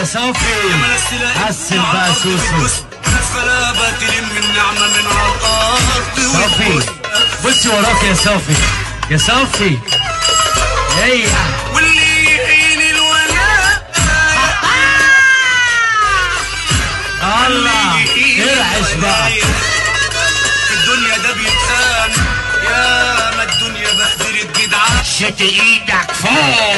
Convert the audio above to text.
صافي حسن بقى سوسو غلابة تلم النعمة من على الأرض صافي بصي وراك يا صافي يا صافي هي واللي يعين الولاء الله ارعش بقى الدنيا ده بيتقام يا ما الدنيا بهدلت جدعان شت ايدك فوق